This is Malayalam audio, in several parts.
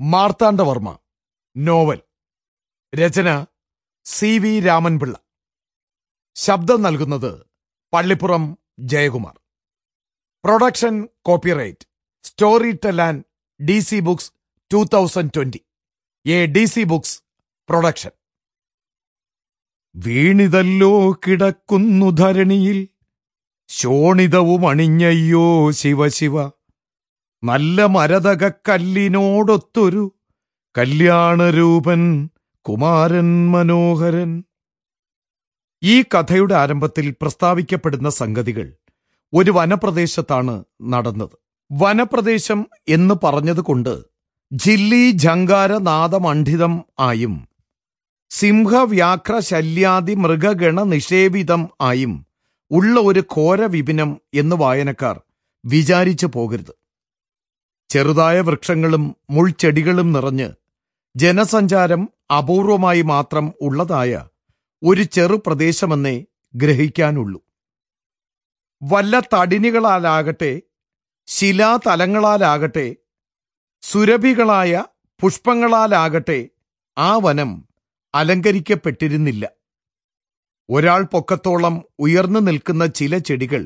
മാർത്താണ്ഡവർമ്മ നോവൽ രചന സി വി രാമൻപിള്ള ശബ്ദം നൽകുന്നത് Pallippuram Jayakumar production copyright story ടെല്ലാൻ D C books two thousand twenty A D C books production വീണിതല്ലോ കിടക്കുന്നു ധരണിയിൽ ശോണിതവും അണിഞ്ഞയ്യോ ശിവശിവ നല്ല മരതക കല്ലിനോടൊത്തൊരു കല്യാണരൂപൻ കുമാരൻ മനോഹരൻ ഈ കഥയുടെ ആരംഭത്തിൽ പ്രസ്താവിക്കപ്പെടുന്ന സംഗതികൾ ഒരു വനപ്രദേശത്താണ് നടന്നത് വനപ്രദേശം എന്ന് പറഞ്ഞതുകൊണ്ട് ജില്ലി ജങ്കാര നാദമണ്ഡിതം ആയും സിംഹവ്യാഘ്ര ശല്യാദി മൃഗഗണ നിഷേവിതം ആയും ഉള്ള ഒരു ഘോര വിപിനം എന്ന് വായനക്കാർ വിചാരിച്ചു പോകരുത് ചെറുതായ വൃക്ഷങ്ങളും മുൾച്ചെടികളും നിറഞ്ഞ് ജനസഞ്ചാരം അപൂർവമായി മാത്രം ഉള്ളതായ ഒരു ചെറു പ്രദേശമെന്നേ ഗ്രഹിക്കാനുള്ളൂ വല്ല തടിനികളാലാകട്ടെ ശിലാതലങ്ങളാലാകട്ടെ സുരഭികളായ പുഷ്പങ്ങളാലാകട്ടെ ആ വനം അലങ്കരിക്കപ്പെട്ടിരുന്നില്ല ഒരാൾ പൊക്കത്തോളം ഉയർന്നു നിൽക്കുന്ന ചില ചെടികൾ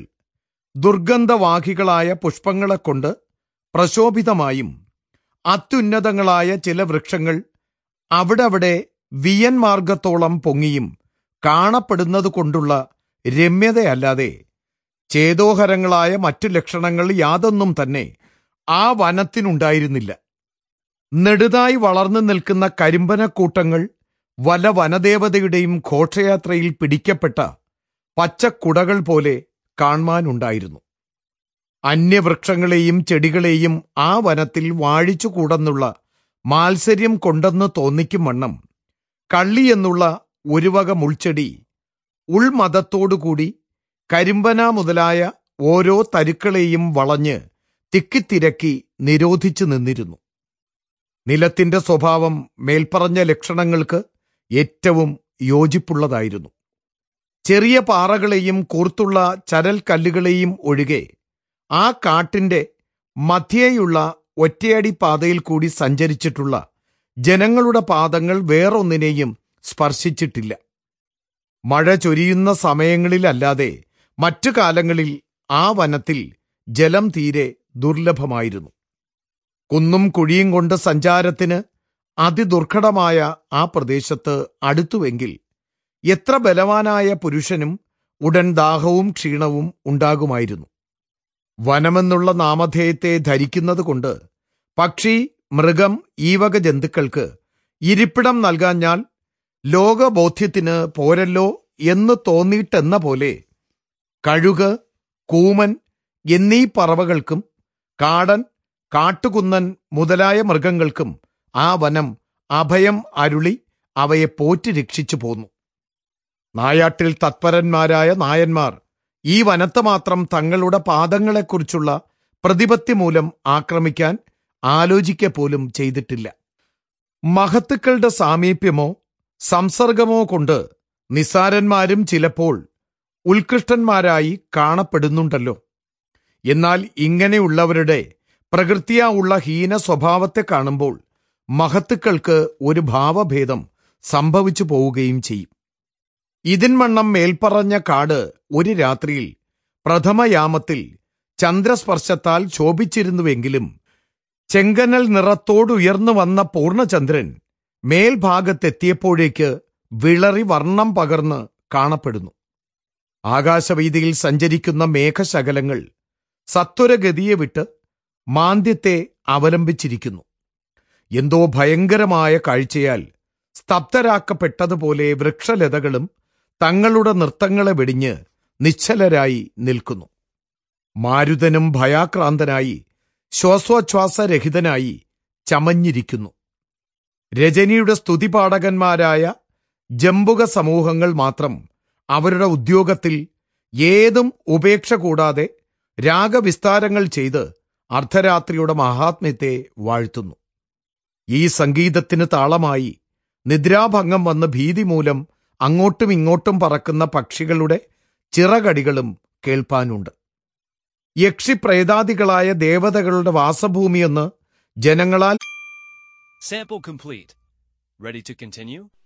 ദുർഗന്ധവാഹികളായ പുഷ്പങ്ങളെ കൊണ്ട് പ്രശോഭിതമായും അത്യുന്നതങ്ങളായ ചില വൃക്ഷങ്ങൾ അവിടെ അവിടെ വിയൻ മാർഗത്തോളം പൊങ്ങിയും കാണപ്പെടുന്നത് കൊണ്ടുള്ള രമ്യതയല്ലാതെ ചേതോഹരങ്ങളായ മറ്റു ലക്ഷണങ്ങൾ യാതൊന്നും തന്നെ ആ വനത്തിനുണ്ടായിരുന്നില്ല നെടുതായി വളർന്നു നിൽക്കുന്ന കരിമ്പനക്കൂട്ടങ്ങൾ വല വനദേവതയുടെയും ഘോഷയാത്രയിൽ പിടിക്കപ്പെട്ട പച്ചക്കുടകൾ പോലെ കാണാനുണ്ടായിരുന്നു അന്യവൃക്ഷങ്ങളെയും ചെടികളെയും ആ വനത്തിൽ വാഴിച്ചുകൂടെന്നുള്ള മാത്സര്യം കൊണ്ടെന്ന് തോന്നിക്കും വണ്ണം കള്ളി എന്നുള്ള ഒരു വക മുൾച്ചെടി ഉൾമതത്തോടുകൂടി കരിമ്പന മുതലായ ഓരോ തരുക്കളെയും വളഞ്ഞ് തിക്കിത്തിരക്കി നിരോധിച്ചു നിന്നിരുന്നു നിലത്തിന്റെ സ്വഭാവം മേൽപ്പറഞ്ഞ ലക്ഷണങ്ങൾക്ക് ഏറ്റവും യോജിപ്പുള്ളതായിരുന്നു ചെറിയ പാറകളെയും കൂർത്തുള്ള ചരൽ കല്ലുകളെയും ഒഴികെ ആ കാട്ടിന്റെ മധ്യേയുള്ള ഒറ്റയടി പാതയിൽ കൂടി സഞ്ചരിച്ചിട്ടുള്ള ജനങ്ങളുടെ പാദങ്ങൾ വേറൊന്നിനെയും സ്പർശിച്ചിട്ടില്ല മഴ ചൊരിയുന്ന സമയങ്ങളിലല്ലാതെ മറ്റു കാലങ്ങളിൽ ആ വനത്തിൽ ജലം തീരെ ദുർലഭമായിരുന്നു കുന്നും കുഴിയും കൊണ്ട് സഞ്ചാരത്തിന് അതിദുർഘടമായ ആ പ്രദേശത്ത് അടുത്തുവെങ്കിൽ എത്ര ബലവാനായ പുരുഷനും ഉടൻ ദാഹവും ക്ഷീണവും ഉണ്ടാകുമായിരുന്നു വനമെന്നുള്ള നാമധേയത്തെ ധരിക്കുന്നത് കൊണ്ട് പക്ഷി മൃഗം ഈ വക ജന്തുക്കൾക്ക് ഇരിപ്പിടം നൽകാഞ്ഞാൽ ലോകബോധ്യത്തിന് പോരല്ലോ എന്ന് തോന്നിയിട്ടെന്ന പോലെ കഴുക് കൂമൻ എന്നീ പറവകൾക്കും കാടൻ കാട്ടുകുന്നൻ മുതലായ മൃഗങ്ങൾക്കും ആ വനം അഭയം അരുളി അവയെ പോറ്റി രക്ഷിച്ചു പോന്നു നായാട്ടിൽ തത്പരന്മാരായ നായന്മാർ ഈ വനത്തെ മാത്രം തങ്ങളുടെ പാദങ്ങളെക്കുറിച്ചുള്ള പ്രതിപത്തി മൂലം ആക്രമിക്കാൻ ആലോചിക്ക പോലും ചെയ്തിട്ടില്ല മഹത്തുക്കളുടെ സാമീപ്യമോ സംസർഗമോ കൊണ്ട് നിസാരന്മാരും ചിലപ്പോൾ ഉത്കൃഷ്ടന്മാരായി കാണപ്പെടുന്നുണ്ടല്ലോ എന്നാൽ ഇങ്ങനെയുള്ളവരുടെ പ്രകൃതിയാ ഉള്ള ഹീന സ്വഭാവത്തെ കാണുമ്പോൾ മഹത്തുക്കൾക്ക് ഒരു ഭാവഭേദം സംഭവിച്ചു പോവുകയും ചെയ്യും ഇതിൻവണ്ണം മേൽപ്പറഞ്ഞ കാട് ഒരു രാത്രിയിൽ പ്രഥമയാമത്തിൽ ചന്ദ്രസ്പർശത്താൽ ശോഭിച്ചിരുന്നുവെങ്കിലും ചെങ്കനൽ നിറത്തോടുയർന്നു വന്ന പൂർണ്ണചന്ദ്രൻ മേൽഭാഗത്തെത്തിയപ്പോഴേക്ക് വിളറി വർണ്ണം പകർന്ന് കാണപ്പെടുന്നു ആകാശവീതിയിൽ സഞ്ചരിക്കുന്ന മേഘശകലങ്ങൾ സത്വരഗതിയെ വിട്ട് മാന്ദ്യത്തെ അവലംബിച്ചിരിക്കുന്നു എന്തോ ഭയങ്കരമായ കാഴ്ചയാൽ സ്തബ്ധരാക്കപ്പെട്ടതുപോലെ വൃക്ഷലതകളും തങ്ങളുടെ നൃത്തങ്ങളെ വെടിഞ്ഞ് നിശ്ചലരായി നിൽക്കുന്നു മാരുതനും ഭയാക്രാന്തനായി ശ്വാസോച്ഛ്വാസരഹിതനായി ചമഞ്ഞിരിക്കുന്നു രജനിയുടെ സ്തുതിപാഠകന്മാരായ ജമ്പുക സമൂഹങ്ങൾ മാത്രം അവരുടെ ഉദ്യോഗത്തിൽ ഏതും ഉപേക്ഷ കൂടാതെ രാഗവിസ്താരങ്ങൾ ചെയ്ത് അർദ്ധരാത്രിയുടെ മഹാത്മ്യത്തെ വാഴ്ത്തുന്നു ഈ സംഗീതത്തിന് താളമായി നിദ്രാഭംഗം വന്ന് ഭീതി മൂലം അങ്ങോട്ടും ഇങ്ങോട്ടും പറക്കുന്ന പക്ഷികളുടെ ചിറകടികളും കേൾപ്പാനുണ്ട് യക്ഷിപ്രേതാദികളായ ദേവതകളുടെ വാസഭൂമിയെന്ന് ജനങ്ങളാൽ Sample complete. Ready to continue?